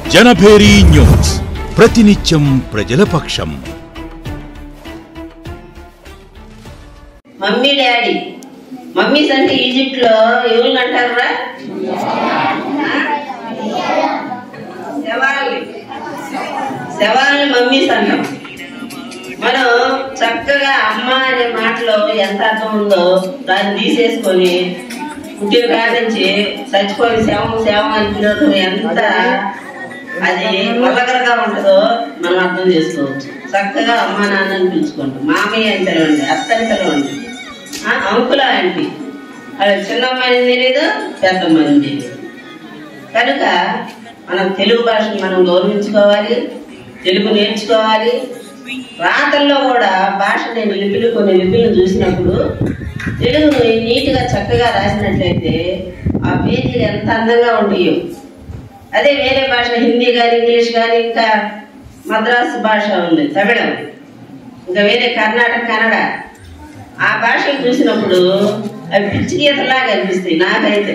Janabheri news ప్రతినిత్యం ప్రజల పక్షం మమ్మీ డాడీ మమ్మీస్ అంటే ఈజిప్ట్ లో ఎవరు అంటారా శవాల్ని శవాల్ని మమ్మీస్ అంటాం మనం చక్కగా అమ్మ అనే మాటలో ఎంత అర్థం ఉందో దాన్ని తీసేసుకొని పుట్టిన కాడ నుంచి చచ్చిపోయి శవం శవం అని పిలవడం ఎంత అది మల్లకరగా ఉంటుందో మనం అర్థం చేసుకోవచ్చు చక్కగా అమ్మ నాన్నని పిలుచుకుంటాం మామయ్య అని పిలవండి అత్త అని పిలవండి ఆ, అంకుల ఆంటీ అది చిన్న అమ్మాయిని తెలియదు పెద్ద అమ్మాయిని తెలియదు కనుక మనం తెలుగు భాషను మనం గౌరవించుకోవాలి తెలుగు నేర్చుకోవాలి రాతల్లో కూడా భాష నేను లిపిలు కొన్ని లిపిలను చూసినప్పుడు తెలుగుని నీట్గా చక్కగా రాసినట్లయితే ఆ పేజీలు ఎంత అందంగా ఉంటాయో అదే వేరే భాష హిందీ కానీ ఇంగ్లీష్ కానీ ఇంకా మద్రాసు భాష ఉంది తమిళం ఇంకా వేరే కర్ణాటక కన్నడ ఆ భాషను చూసినప్పుడు అవి పిచ్చి గీతలాగా అనిపిస్తాయి నాకైతే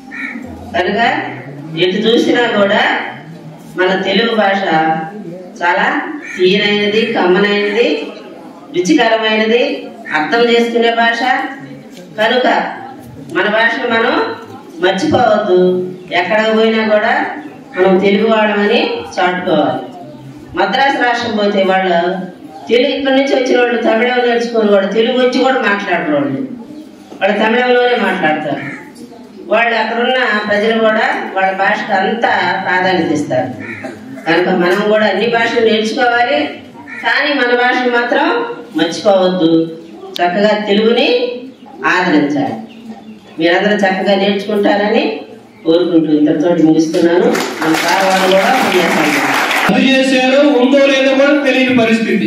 కనుక ఎటు చూసినా కూడా మన తెలుగు భాష చాలా తీయనైనది కమ్మనైనది రుచికరమైనది అర్థం చేసుకునే భాష కనుక మన భాషను మనం మర్చిపోవద్దు ఎక్కడికి పోయినా కూడా మనం తెలుగు వాడమని చాటుకోవాలి మద్రాసు రాష్ట్రం పోతే వాళ్ళు తెలుగు ఇక్కడి నుంచి వచ్చిన వాళ్ళు తమిళం నేర్చుకొని వాడు తెలుగు వచ్చి కూడా మాట్లాడరు వాళ్ళు వాళ్ళు తమిళంలోనే మాట్లాడతారు వాళ్ళు అక్కడున్న ప్రజలు కూడా వాళ్ళ భాషకు అంతా ప్రాధాన్యత ఇస్తారు కనుక మనం కూడా అన్ని భాషలు నేర్చుకోవాలి కానీ మన భాషను మాత్రం మర్చిపోవద్దు చక్కగా తెలుగుని ఆదరించాలి మీరందరూ చక్కగా నేర్చుకుంటారని కోరుకుంటూ ఇంతటితోటి ముగిస్తున్నాను మన సార్ వాళ్ళు కూడా ఉపన్యాసాలు అది చేశారో ఉందో లేదో కూడా తెలియని పరిస్థితి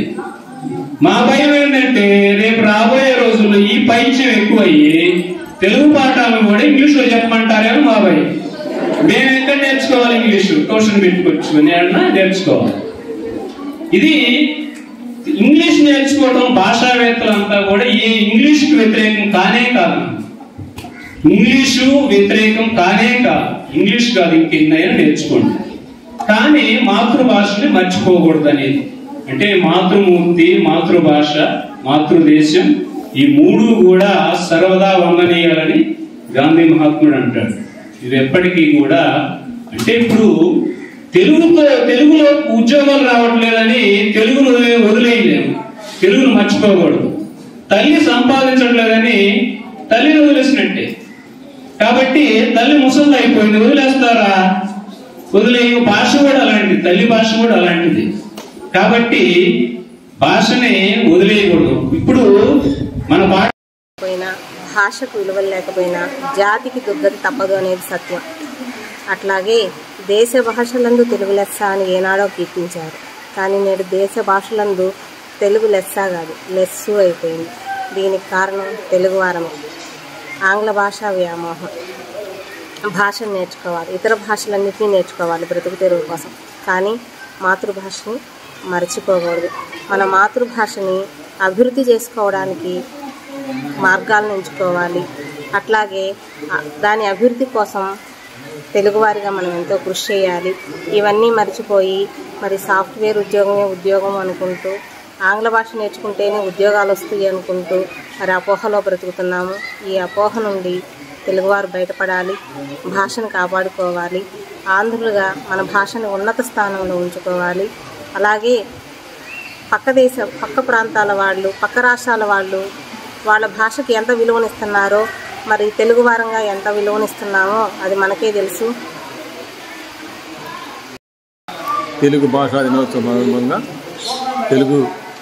మా భయం ఏంటంటే రేపు రాబోయే రోజుల్లో ఈ పైత్యం ఎక్కువయ్యి తెలుగు పాఠాలను కూడా ఇంగ్లీష్ లో చెప్పమంటారేమో మా భయం మేము ఎక్కడ నేర్చుకోవాలి ఇంగ్లీష్ ట్యూషన్ పెట్టుకొచ్చుకుని అన్నా నేర్చుకోవాలి ఇది ఇంగ్లీష్ నేర్చుకోవడం భాషావేత్తలంతా కూడా ఏ ఇంగ్లీష్కి వ్యతిరేకం కానే కాదు ఇంగ్లీషు వ్యతిరేకం కానే కాదు ఇంగ్లీష్ కాదు ఇంకెన్నైనా నేర్చుకోండి కానీ మాతృభాషని మర్చిపోకూడదు అనేది అంటే మాతృమూర్తి మాతృభాష మాతృదేశం ఈ మూడు కూడా సర్వదా వందనీయాలని గాంధీ మహాత్ముడు అంటాడు ఇది ఎప్పటికీ కూడా అంటే ఇప్పుడు తెలుగుతో తెలుగులో ఉద్యోగాలు రావట్లేదని తెలుగును వదిలేయలేము తెలుగును మర్చిపోకూడదు తల్లి సంపాదించట్లేదని తల్లిని వదిలేసినట్టే కాబట్టి తల్లి ముసలి అయిపోయింది వదిలేస్తారా వదిలేయ భాష కూడా అలాంటిది తల్లి భాష కూడా అలాంటిది కాబట్టి భాషని వదిలేయకూడదు ఇప్పుడు మన భాష లేకపోయినా భాషకు విలువలు లేకపోయినా జాతికి దుర్గతి తప్పదు అనేది సత్యం అట్లాగే దేశ భాషలందు తెలుగు లెస్స అని ఏనాడో కీర్తించారు కానీ నేడు దేశ భాషలందు తెలుగు లెస్స కాదు లెస్సు అయిపోయింది దీనికి కారణం తెలుగు వారమే ఆంగ్ల భాషా వ్యామోహం భాషను నేర్చుకోవాలి ఇతర భాషలన్నింటినీ నేర్చుకోవాలి బ్రతుకు తెరువు కోసం కానీ మాతృభాషని మర్చిపోకూడదు మన మాతృభాషని అభివృద్ధి చేసుకోవడానికి మార్గాలను ఎంచుకోవాలి అట్లాగే ఆ, దాని అభివృద్ధి కోసం తెలుగువారిగా మనం ఎంతో కృషి చేయాలి ఇవన్నీ మర్చిపోయి మరి సాఫ్ట్వేర్ ఉద్యోగమే ఉద్యోగం అనుకుంటూ ఆంగ్ల భాష నేర్చుకుంటేనే ఉద్యోగాలు వస్తాయి అనుకుంటూ మరి అపోహలో బ్రతుకుతున్నాము ఈ అపోహ నుండి తెలుగువారు బయటపడాలి భాషను కాపాడుకోవాలి ఆంధ్రులుగా మన భాషను ఉన్నత స్థానంలో ఉంచుకోవాలి అలాగే పక్క దేశ పక్క ప్రాంతాల వాళ్ళు పక్క రాష్ట్రాల వాళ్ళు వాళ్ళ భాషకి ఎంత విలువనిస్తున్నారో మరి తెలుగు వారంగా ఎంత విలువనిస్తున్నామో అది మనకే తెలుసు తెలుగు భాషా దినోత్సవం సందర్భంగా తెలుగు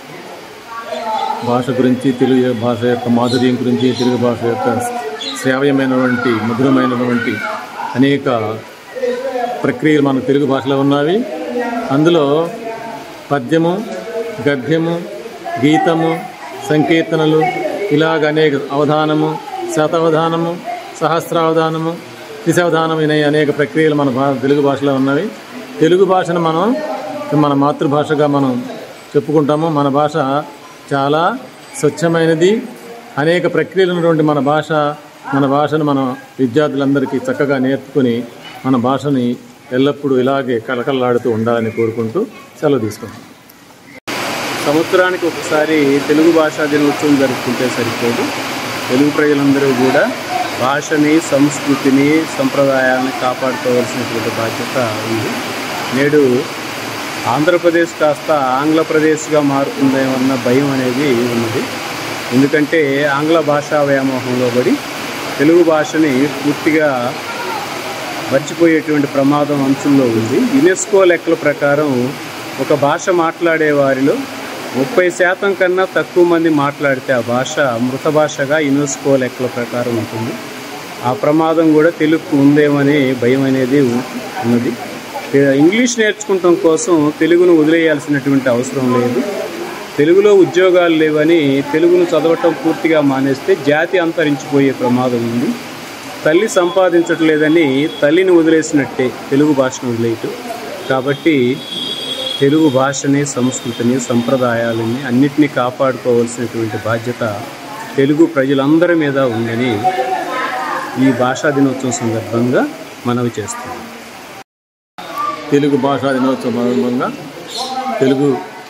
భాష గురించి తెలుగు భాష యొక్క మాధుర్యం గురించి తెలుగు భాష యొక్క శ్రావ్యమైనటువంటి మధురమైనటువంటి అనేక ప్రక్రియలు మన తెలుగు భాషలో ఉన్నవి అందులో పద్యము గద్యము గీతము సంకీర్తనలు ఇలాగ అనేక అవధానము శతావధానము సహస్రావధానము త్రిశావధానం అనే అనేక ప్రక్రియలు మన భా తెలుగు భాషలో ఉన్నవి తెలుగు భాషను మనం మన మాతృభాషగా మనం చెప్పుకుంటాము మన భాష చాలా స్వచ్ఛమైనది అనేక ప్రక్రియలు ఉన్నటువంటి మన భాష మన భాషను మన విద్యార్థులందరికీ చక్కగా నేర్చుకుని మన భాషని ఎల్లప్పుడూ ఇలాగే కలకలలాడుతూ ఉండాలని కోరుకుంటూ సెలవు తీసుకుంటాం సంవత్సరానికి ఒకసారి తెలుగు భాషా దినోత్సవం జరుపుకుంటే సరిపోదు తెలుగు ప్రజలందరూ కూడా భాషని సంస్కృతిని సంప్రదాయాలను కాపాడుకోవాల్సినటువంటి బాధ్యత ఉంది నేడు ఆంధ్రప్రదేశ్ కాస్త ఆంగ్లప్రదేశ్గా మారుతుందేమన్న భయం అనేది ఉన్నది ఎందుకంటే ఆంగ్ల భాషా వ్యామోహంలో పడి తెలుగు భాషని పూర్తిగా మర్చిపోయేటువంటి ప్రమాదం అంచుల్లో ఉంది యునెస్కో లెక్కల ప్రకారం ఒక భాష మాట్లాడే వారిలో ముప్పై శాతం కన్నా తక్కువ మంది మాట్లాడితే ఆ భాష మృత భాషగా యునెస్కో లెక్కల ప్రకారం ఉంటుంది ఆ ప్రమాదం కూడా తెలుగుకు ఉందేమని భయం అనేది ఉ- ఉన్నది ఏ- ఇంగ్లీష్ నేర్చుకుంటాం కోసం తెలుగును వదిలేయాల్సినటువంటి అవసరం లేదు తెలుగులో ఉద్యోగాలు లేవని తెలుగును చదవటం పూర్తిగా మానేస్తే జాతి అంతరించిపోయే ప్రమాదం ఉంది తల్లి సంపాదించట్లేదని తల్లిని వదిలేసినట్టే తెలుగు భాషను వదిలేయటం కాబట్టి తెలుగు భాషని సంస్కృతిని సంప్రదాయాలని అన్నిటినీ కాపాడుకోవాల్సినటువంటి బాధ్యత తెలుగు ప్రజలందరి మీద ఉందని ఈ భాషా దినోత్సవం సందర్భంగా మనవి చేస్తున్నాం తెలుగు భాషా దినోత్సవం సందర్భంగా తెలుగు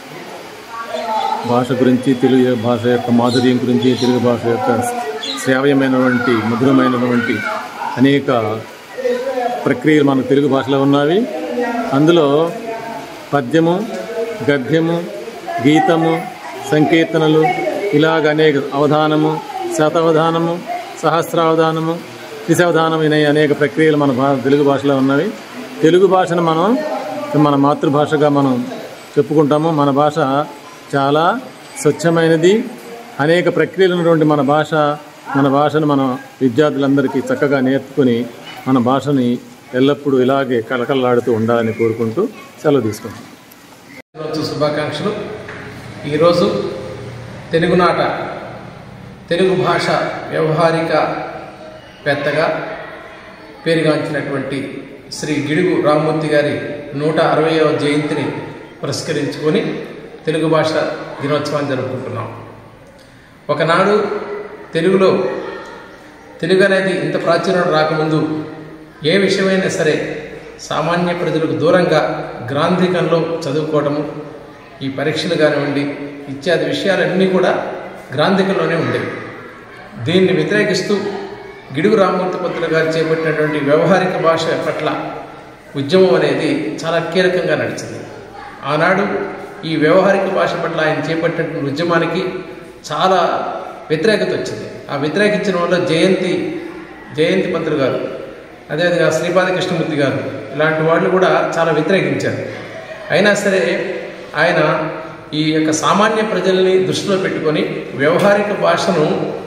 భాష గురించి తెలుగు భాష యొక్క మాధుర్యం గురించి తెలుగు భాష యొక్క శ్రావ్యమైనటువంటి మధురమైనటువంటి అనేక ప్రక్రియలు మన తెలుగు భాషలో ఉన్నవి అందులో పద్యము గద్యము గీతము సంకీర్తనలు ఇలాగ అనేక అవధానము శతావధానము సహస్రావధానము త్రిశవధానం అనే అనేక ప్రక్రియలు మన భా తెలుగు భాషలో ఉన్నవి తెలుగు భాషను మనం మన మాతృభాషగా మనం చెప్పుకుంటాము మన భాష చాలా స్వచ్ఛమైనది అనేక ప్రక్రియలు ఉన్నటువంటి మన భాష మన భాషను మన విద్యార్థులందరికీ చక్కగా నేర్చుకుని మన భాషని ఎల్లప్పుడూ ఇలాగే కలకలలాడుతూ ఉండాలని కోరుకుంటూ సెలవు తీసుకుంటాం దినోత్సవ శుభాకాంక్షలు ఈరోజు తెలుగునాట తెలుగు భాష వ్యవహారిక పెద్దగా పేరుగాంచినటువంటి శ్రీ గిడుగు రామ్మూర్తి గారి నూట అరవయవ జయంతిని పురస్కరించుకొని తెలుగు భాష దినోత్సవాన్ని జరుపుకుంటున్నాం ఒకనాడు తెలుగులో తెలుగు అనేది ఇంత ప్రాచుర్యం రాకముందు ఏ విషయమైనా సరే సామాన్య ప్రజలకు దూరంగా గ్రాంధికంలో చదువుకోవడము ఈ పరీక్షలు కానివ్వండి ఇత్యాది విషయాలన్నీ కూడా గ్రాంధికంలోనే ఉండేవి దీన్ని వ్యతిరేకిస్తూ గిడుగు రామమూర్తి పంతులు గారు చేపట్టినటువంటి వ్యవహారిక భాష పట్ల ఉద్యమం అనేది చాలా కీలకంగా నడిచింది ఆనాడు ఈ వ్యవహారిక భాష పట్ల ఆయన చేపట్టినటువంటి ఉద్యమానికి చాలా వ్యతిరేకత వచ్చింది ఆ వ్యతిరేకించిన వల్ల జయంతి జయంతి పంతులు గారు అదేవిధంగా శ్రీపాద కృష్ణమూర్తి గారు ఇలాంటి వాళ్ళు కూడా చాలా వ్యతిరేకించారు అయినా సరే ఆయన ఈ యొక్క సామాన్య ప్రజల్ని దృష్టిలో పెట్టుకొని వ్యవహారిక భాషను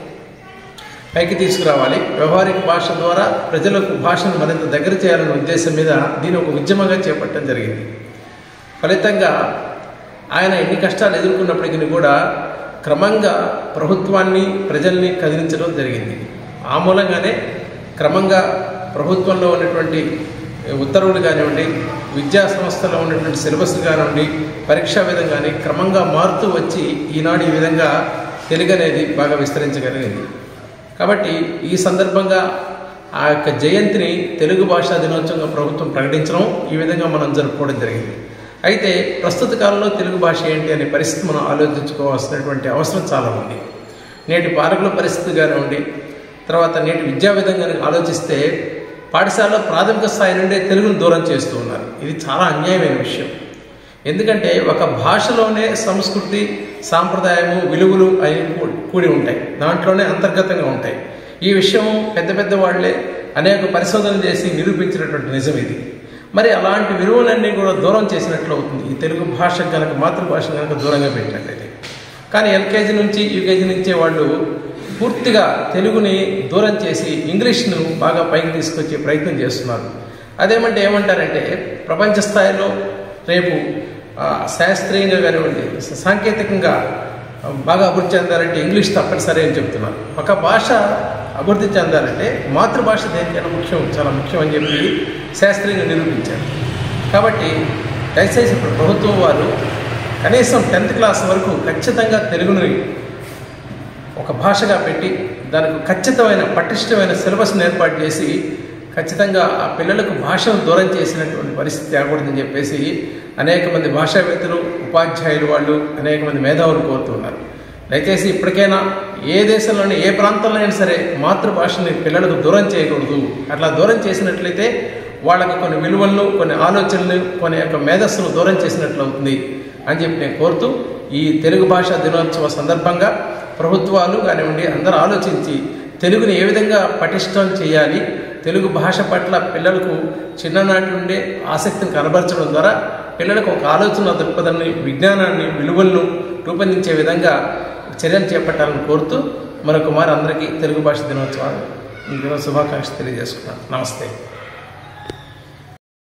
పైకి తీసుకురావాలి వ్యవహారిక భాష ద్వారా ప్రజలకు భాషను మరింత దగ్గర చేయాలనే ఉద్దేశం మీద దీని ఒక ఉద్యమంగా చేపట్టడం జరిగింది ఫలితంగా ఆయన ఎన్ని కష్టాలు ఎదుర్కొన్నప్పటికీ కూడా క్రమంగా ప్రభుత్వాన్ని ప్రజల్ని కదిలించడం జరిగింది ఆ మూలంగానే క్రమంగా ప్రభుత్వంలో ఉన్నటువంటి ఉత్తర్వులు కానివ్వండి విద్యా సంస్థలో ఉన్నటువంటి సిలబస్ కానివ్వండి పరీక్షా విధం కానీ క్రమంగా మారుతూ వచ్చి ఈనాడు ఈ విధంగా తెలుగు అనేది బాగా విస్తరించగలిగింది కాబట్టి ఈ సందర్భంగా ఆ యొక్క జయంతిని తెలుగు భాషా దినోత్సవంగా ప్రభుత్వం ప్రకటించడం ఈ విధంగా మనం జరుపుకోవడం జరిగింది అయితే ప్రస్తుత కాలంలో తెలుగు భాష ఏంటి అనే పరిస్థితి మనం ఆలోచించుకోవాల్సినటువంటి అవసరం చాలా ఉంది నేటి పాలకుల పరిస్థితి కానివ్వండి తర్వాత నేటి విద్యా విధంగా ఆలోచిస్తే పాఠశాలలో ప్రాథమిక స్థాయి నుండే తెలుగును దూరం చేస్తూ ఉన్నారు ఇది చాలా అన్యాయమైన విషయం ఎందుకంటే ఒక భాషలోనే సంస్కృతి సాంప్రదాయము విలువలు అవి కూ- కూడి ఉంటాయి దాంట్లోనే అంతర్గతంగా ఉంటాయి ఈ విషయం పెద్ద పెద్ద వాళ్ళే అనేక పరిశోధనలు చేసి నిరూపించినటువంటి నిజం ఇది మరి అలాంటి విలువలన్నీ కూడా దూరం చేసినట్లు అవుతుంది ఈ తెలుగు భాష కనుక మాతృభాష కనుక దూరంగా పెట్టినట్లయితే కానీ ఎల్కేజీ నుంచి యూకేజీ నుంచే వాళ్ళు పూర్తిగా తెలుగుని దూరం చేసి ఇంగ్లీష్ను బాగా పైకి తీసుకొచ్చే ప్రయత్నం చేస్తున్నారు అదేమంటే ఏమంటారంటే ప్రపంచ స్థాయిలో రేపు ఆ, శాస్త్రీయంగా కానివ్వండి స- సాంకేతికంగా ఆ, బాగా అభివృద్ధి చెందాలంటే ఇంగ్లీష్ తప్పనిసరి అని చెప్తున్నారు ఒక భాష అభివృద్ధి చెందాలంటే మాతృభాష దేనికైనా ముఖ్యం చాలా ముఖ్యం అని చెప్పి శాస్త్రీయంగా నిరూపించారు కాబట్టి దయచేసి ఇప్పుడు ప్రభుత్వం వారు కనీసం టెన్త్ క్లాస్ వరకు ఖచ్చితంగా తెలుగుని ఒక భాషగా పెట్టి దానికి ఖచ్చితమైన పటిష్టమైన సిలబస్ని ఏర్పాటు చేసి ఖచ్చితంగా ఆ పిల్లలకు భాషను దూరం చేసినటువంటి పరిస్థితి తేకూడదని చెప్పేసి అనేక మంది భాషావేత్తలు ఉపాధ్యాయులు వాళ్ళు అనేక మంది మేధావులు కోరుతున్నారు దయచేసి ఇప్పటికైనా ఏ దేశంలోని ఏ ప్రాంతంలో అయినా సరే మాతృభాషని పిల్లలకు దూరం చేయకూడదు అట్లా దూరం చేసినట్లయితే వాళ్ళకి కొన్ని విలువలను కొన్ని ఆలోచనలు కొన్ని యొక్క మేధస్సును దూరం చేసినట్లు అవుతుంది అని చెప్పి నేను కోరుతూ ఈ తెలుగు భాష దినోత్సవ సందర్భంగా ప్రభుత్వాలు కానివ్వండి అందరూ ఆలోచించి తెలుగుని ఏ విధంగా పటిష్టం చేయాలి తెలుగు భాష పట్ల పిల్లలకు చిన్ననాటి నుండే ఆసక్తిని కనబరచడం ద్వారా పిల్లలకు ఒక ఆలోచన దృక్పథాన్ని విజ్ఞానాన్ని విలువలను రూపొందించే విధంగా చర్యలు చేపట్టాలని కోరుతూ మరొక మారు అందరికీ తెలుగు భాష దినోత్సవాలు దినోత్సవ శుభాకాంక్షలు తెలియజేసుకున్నాను నమస్తే